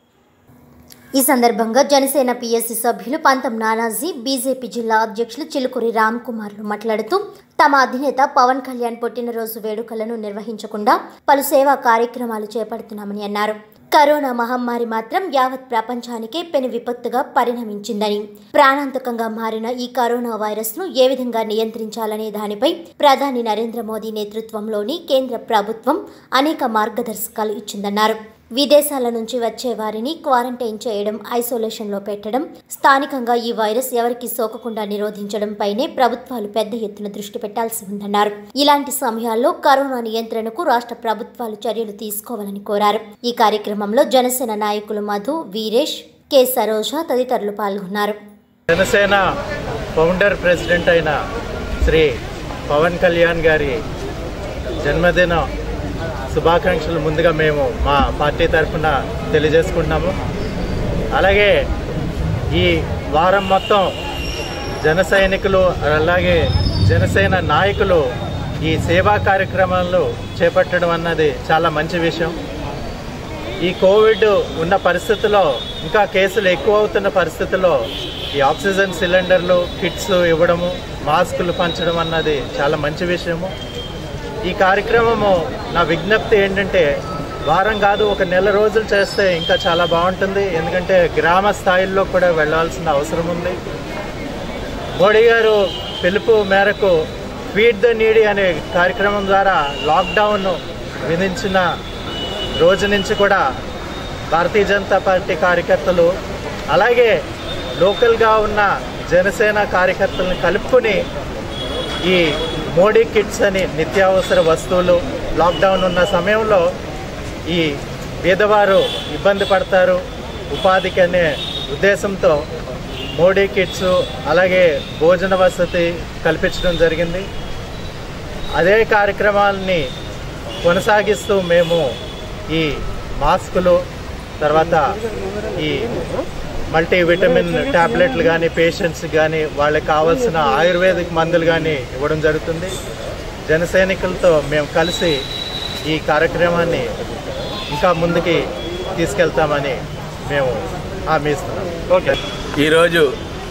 ఈ సందర్భంగా జనసేన పిఎస్సి సభ్యులు పంతం నానాజీ బీజేపీ జిల్లా అధ్యక్షులు చిలుకూరి రామ్ కుమార్లు మాట్లాడుతూ తమ అధినేత పవన్ కళ్యాణ్ పుట్టినరోజు వేడుకలను నిర్వహించకుండా పలు సేవా కార్యక్రమాలు చేపడుతున్నామని అన్నారు కరోనా మహమ్మారి మాత్రం యావత్ ప్రపంచానికే పెను విపత్తుగా పరిణమించిందని ప్రాణాంతకంగా మారిన ఈ కరోనా వైరస్ ను ఏ విధంగా నియంత్రించాలనే దానిపై ప్రధాని నరేంద్ర మోదీ నేతృత్వంలోని కేంద్ర ప్రభుత్వం అనేక మార్గదర్శకాలు ఇచ్చిందన్నారు విదేశాల నుంచి వచ్చే వారిని క్వారంటైన్ చేయడం ఐసోలేషన్లో పెట్టడం స్థానికంగా ఈ వైరస్ ఎవరికి సోకకుండా నిరోధించడంపైనే ప్రభుత్వాలు పెద్ద ఎత్తున దృష్టి పెట్టాల్సి ఉందన్నారు ఇలాంటి సమయాల్లో కరోనా నియంత్రణకు రాష్ట్ర ప్రభుత్వాలు చర్యలు తీసుకోవాలని కోరారు ఈ కార్యక్రమంలో జనసేన నాయకులు మధు వీరేష్ కె సరోజ తదితరులు పాల్గొన్నారు జనసేన ఫౌండర్ ప్రెసిడెంట్ అయిన శ్రీ పవన్ కళ్యాణ్ గారి జన్మదిన శుభాకాంక్షలు ముందుగా మేము మా పార్టీ తరఫున తెలియజేసుకుంటున్నాము అలాగే ఈ వారం మొత్తం జన సైనికులు అలాగే జనసేన నాయకులు ఈ సేవా కార్యక్రమాలు చేపట్టడం అన్నది చాలా మంచి విషయం ఈ కోవిడ్ ఉన్న పరిస్థితుల్లో ఇంకా కేసులు ఎక్కువ అవుతున్న పరిస్థితుల్లో ఈ ఆక్సిజన్ సిలిండర్లు కిట్స్ ఇవ్వడము మాస్కులు పంచడం అన్నది చాలా మంచి విషయము ఈ కార్యక్రమము నా విజ్ఞప్తి ఏంటంటే వారం కాదు ఒక నెల రోజులు చేస్తే ఇంకా చాలా బాగుంటుంది ఎందుకంటే గ్రామ స్థాయిల్లో కూడా వెళ్ళాల్సిన అవసరం ఉంది మోడీ గారు పిలుపు మేరకు ఫీడ్ ద నీడి అనే కార్యక్రమం ద్వారా లాక్డౌన్ విధించిన రోజు నుంచి కూడా భారతీయ జనతా పార్టీ కార్యకర్తలు అలాగే లోకల్గా ఉన్న జనసేన కార్యకర్తలను కలుపుకొని ఈ మోడీ కిట్స్ అని నిత్యావసర వస్తువులు లాక్డౌన్ ఉన్న సమయంలో ఈ పేదవారు ఇబ్బంది పడతారు ఉపాధికి అనే ఉద్దేశంతో మోడీ కిట్స్ అలాగే భోజన వసతి కల్పించడం జరిగింది అదే కార్యక్రమాలని కొనసాగిస్తూ మేము ఈ మాస్కులు తర్వాత ఈ మల్టీ విటమిన్ ట్యాబ్లెట్లు కానీ పేషెంట్స్ కానీ వాళ్ళకి కావాల్సిన ఆయుర్వేదిక్ మందులు కానీ ఇవ్వడం జరుగుతుంది జన సైనికులతో మేము కలిసి ఈ కార్యక్రమాన్ని ఇంకా ముందుకి తీసుకెళ్తామని మేము హామీ ఇస్తున్నాం ఓకే ఈరోజు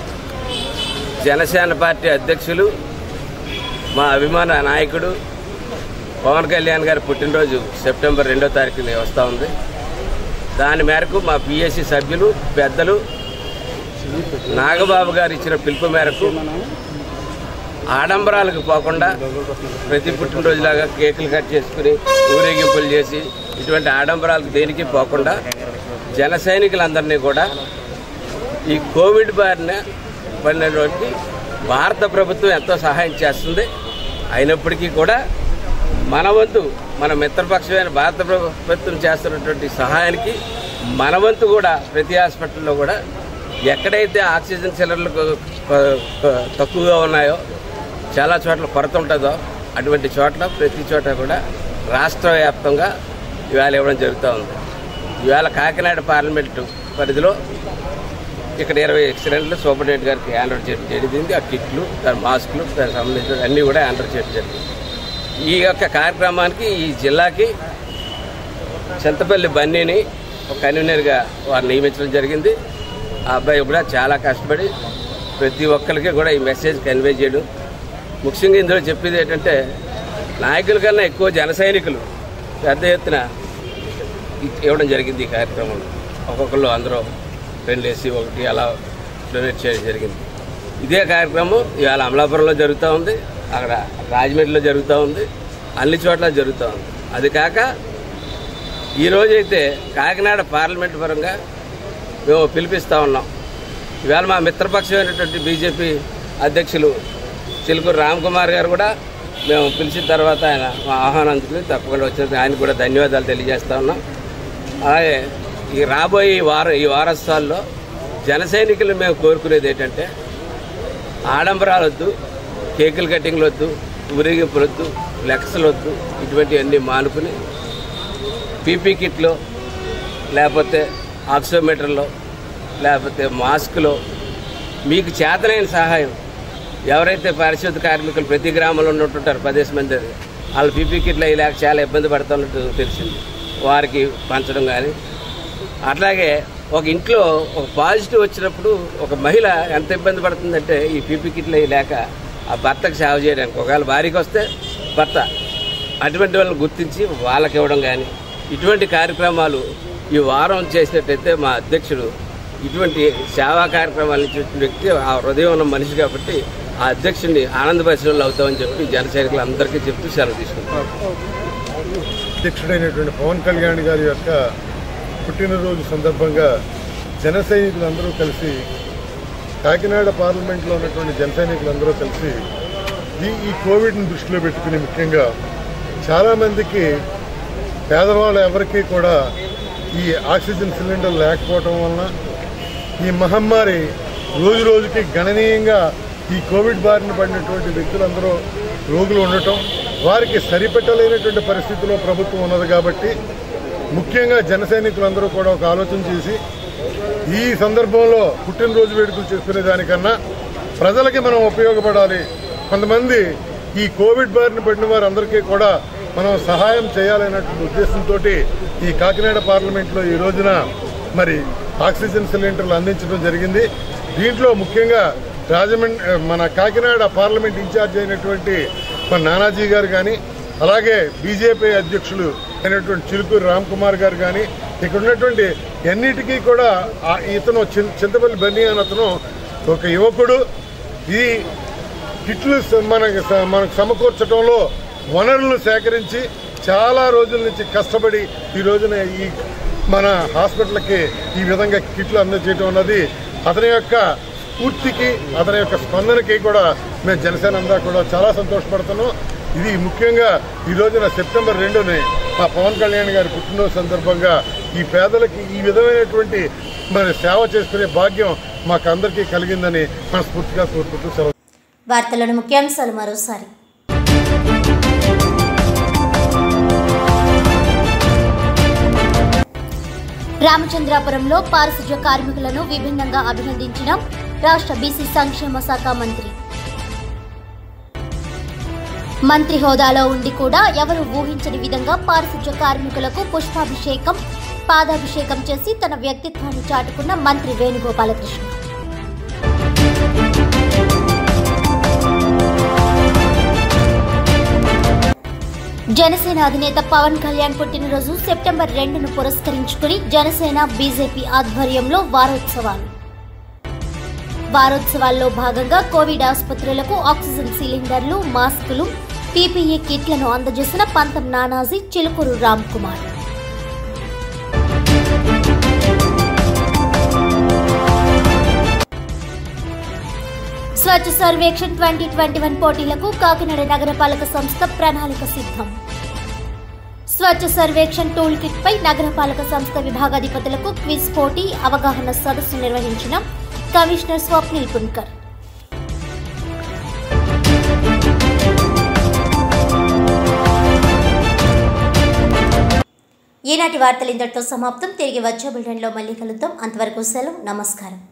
జనసేన పార్టీ అధ్యక్షులు మా అభిమాన నాయకుడు పవన్ కళ్యాణ్ గారి పుట్టినరోజు సెప్టెంబర్ రెండో తారీఖున వస్తూ ఉంది దాని మేరకు మా పిఎస్సి సభ్యులు పెద్దలు నాగబాబు గారు ఇచ్చిన పిలుపు మేరకు ఆడంబరాలకు పోకుండా ప్రతి పుట్టినరోజులాగా కేకులు కట్ చేసుకుని ఊరేగింపులు చేసి ఇటువంటి ఆడంబరాలకు దేనికి పోకుండా జన సైనికులందరినీ కూడా ఈ కోవిడ్ బారిన పడినటువంటి భారత ప్రభుత్వం ఎంతో సహాయం చేస్తుంది అయినప్పటికీ కూడా మన వంతు మన మిత్రపక్షమైన భారత ప్రభుత్వం చేస్తున్నటువంటి సహాయానికి మన వంతు కూడా ప్రతి హాస్పిటల్లో కూడా ఎక్కడైతే ఆక్సిజన్ సిలిండర్లు కొ- కొ- కొ- తక్కువగా ఉన్నాయో చాలా చోట్ల కొరత ఉంటుందో అటువంటి చోట్ల ప్రతి చోట కూడా రాష్ట్ర వ్యాప్తంగా ఇవాళ ఇవ్వడం జరుగుతూ ఉంది ఇవాళ కాకినాడ పార్లమెంటు పరిధిలో ఇక్కడ ఇరవై సిలిండర్లు సూపరింటెండెంట్ గారికి హ్యాండ్ చేయడం జరిగింది ఆ కిట్లు దాని మాస్కులు దానికి సంబంధించిన అన్నీ కూడా హ్యాండ్ చేయడం జరిగింది ఈ యొక్క కార్యక్రమానికి ఈ జిల్లాకి చింతపల్లి బన్నీని ఒక కన్వీనర్గా వారు నియమించడం జరిగింది ఆ అబ్బాయి కూడా చాలా కష్టపడి ప్రతి ఒక్కరికి కూడా ఈ మెసేజ్ కన్వే చేయడం ముఖ్యంగా ఇందులో చెప్పేది ఏంటంటే నాయకుల కన్నా ఎక్కువ జన సైనికులు పెద్ద ఎత్తున ఇ- ఇవ్వడం జరిగింది ఈ కార్యక్రమంలో ఒక్కొక్కరు అందరూ రెండేసి ఒకటి అలా డొనేట్ చేయడం జరిగింది ఇదే కార్యక్రమం ఇవాళ అమలాపురంలో జరుగుతూ ఉంది అక్కడ రాజమండ్రిలో జరుగుతూ ఉంది అన్ని చోట్ల జరుగుతూ ఉంది అది కాక ఈరోజైతే కాకినాడ పార్లమెంట్ పరంగా మేము పిలిపిస్తూ ఉన్నాం ఇవాళ మా మిత్రపక్షమైనటువంటి బీజేపీ అధ్యక్షులు చిలుకూరు రామ్ కుమార్ గారు కూడా మేము పిలిచిన తర్వాత ఆయన మా ఆహ్వానం అందుకుని తప్పకుండా వచ్చిన ఆయన కూడా ధన్యవాదాలు తెలియజేస్తా ఉన్నాం అలాగే ఈ రాబోయే ఈ వారం ఈ వారోత్సవాల్లో జన సైనికులు మేము కోరుకునేది ఏంటంటే ఆడంబరాలు వద్దు కేకులు కటింగ్లు వద్దు ఊరేగింపులు వద్దు ఫ్లెక్స్లు వద్దు ఇటువంటివన్నీ మానుకుని పీపీ కిట్లో లేకపోతే ఆక్సిమీటర్లో లేకపోతే మాస్క్లో మీకు చేతనైన సహాయం ఎవరైతే పారిశుద్ధ కార్మికులు ప్రతి గ్రామంలో ఉన్నట్టుంటారు పదేసి మంది వాళ్ళ పీపీ కిట్లు అవి లేక చాలా ఇబ్బంది పడుతున్నట్టు తెలిసింది వారికి పంచడం కానీ అట్లాగే ఒక ఇంట్లో ఒక పాజిటివ్ వచ్చినప్పుడు ఒక మహిళ ఎంత ఇబ్బంది పడుతుందంటే ఈ పీపీ కిట్లు అవి లేక ఆ భర్తకు సేవ చేయడానికి ఒకవేళ భార్యకి వస్తే భర్త అటువంటి వాళ్ళని గుర్తించి వాళ్ళకి ఇవ్వడం కానీ ఇటువంటి కార్యక్రమాలు ఈ వారం చేసినట్టయితే మా అధ్యక్షుడు ఇటువంటి సేవా కార్యక్రమాలు చేసిన వ్యక్తి ఆ హృదయం ఉన్న మనిషి కాబట్టి ఆ అధ్యక్షుడిని ఆనందపరిచిన వాళ్ళు అవుతామని చెప్పి జన సైనికులందరికీ చెప్తూ సెలవు తీసుకుంటాం అధ్యక్షుడైనటువంటి పవన్ కళ్యాణ్ గారి యొక్క పుట్టినరోజు సందర్భంగా జన సైనికులందరూ కలిసి కాకినాడ పార్లమెంట్లో ఉన్నటువంటి జన సైనికులందరూ కలిసి ఈ ఈ కోవిడ్ని దృష్టిలో పెట్టుకుని ముఖ్యంగా చాలామందికి పేదవాళ్ళు ఎవరికీ కూడా ఈ ఆక్సిజన్ సిలిండర్ లేకపోవటం వలన ఈ మహమ్మారి రోజు రోజుకి గణనీయంగా ఈ కోవిడ్ బారిన పడినటువంటి వ్యక్తులందరూ రోగులు ఉండటం వారికి సరిపెట్టలేనటువంటి పరిస్థితిలో ప్రభుత్వం ఉన్నది కాబట్టి ముఖ్యంగా జన సైనికులందరూ కూడా ఒక ఆలోచన చేసి ఈ సందర్భంలో పుట్టినరోజు వేడుకలు చేసుకునే దానికన్నా ప్రజలకి మనం ఉపయోగపడాలి కొంతమంది ఈ కోవిడ్ బారిన పడిన వారందరికీ కూడా మనం సహాయం చేయాలనేటువంటి ఉద్దేశంతో ఈ కాకినాడ పార్లమెంట్లో ఈ రోజున మరి ఆక్సిజన్ సిలిండర్లు అందించడం జరిగింది దీంట్లో ముఖ్యంగా రాజమండ్రి మన కాకినాడ పార్లమెంట్ ఇన్ఛార్జ్ అయినటువంటి మన నానాజీ గారు కానీ అలాగే బీజేపీ అధ్యక్షులు అయినటువంటి చిలుకూరు రామ్ కుమార్ గారు కానీ ఇక్కడ ఉన్నటువంటి అన్నిటికీ కూడా ఆ ఇతను చిన్- చింతపల్లి బన్నీ అని అతను ఒక యువకుడు ఈ కిట్లు స- మనకి స- మనకు సమకూర్చడంలో వనరులను సేకరించి చాలా రోజుల నుంచి కష్టపడి ఈ రోజున ఈ మన హాస్పిటల్కి ఈ విధంగా కిట్లు అందజేయడం అన్నది అతని యొక్క స్ఫూర్తికి అతని యొక్క స్పందనకి కూడా మేము జనసేన అంతా కూడా చాలా సంతోషపడుతున్నాం ఇది ముఖ్యంగా ఈ రోజున సెప్టెంబర్ రెండుని మా పవన్ కళ్యాణ్ గారి పుట్టినరోజు సందర్భంగా ఈ పేదలకి ఈ విధమైనటువంటి మరి సేవ చేసుకునే భాగ్యం మాకు అందరికీ కలిగిందని మనస్ఫూర్తిగా కోరుకుంటూ సెలవు వార్తలోని ముఖ్యాంశాలు మరోసారి రామచంద్రాపురంలో పారిశుధ్య కార్మికులను విభిన్నంగా అభినందించిన రాష్ట్ర బీసీ సంక్షేమ శాఖ మంత్రి మంత్రి హోదాలో ఉండి కూడా ఎవరు ఊహించని విధంగా పారిశుధ్య కార్మికులకు పుష్పాభిషేకం పాదాభిషేకం చేసి తన వ్యక్తిత్వాన్ని చాటుకున్న మంత్రి వేణుగోపాలకృష్ణ జనసేన అధినేత పవన్ కళ్యాణ్ పుట్టినరోజు సెప్టెంబర్ రెండును పురస్కరించుకుని జనసేన బీజేపీ ఆధ్వర్యంలో వారోత్సవాలు వారోత్సవాల్లో భాగంగా కోవిడ్ ఆసుపత్రులకు ఆక్సిజన్ సిలిండర్లు మాస్కులు పీపీఈ కిట్లను అందజేసిన Pantham Nanaji Chilukuru Ram Kumar Swachh Survekshan twenty twenty one పోటీలకు కాకినాడ నగరపాలక సంస్థ ప్రణాళిక సిద్ధం స్వచ్ఛ సర్వేక్షణ్ టూల్ కిట్ పై నగరపాలక సంస్థ విభాగాధిపతులకు క్విజ్ పోటీ అవగాహన సదస్సు నిర్వహించిన కమిషనర్ స్వప్నిల్ పున్కర్ ఈనాటి వార్తలు ఇంతటితో సమాప్తం తిరిగి వచ్చే బులెటిన్లో మళ్ళీ కలుద్దాం అంతవరకు సెలవు నమస్కారం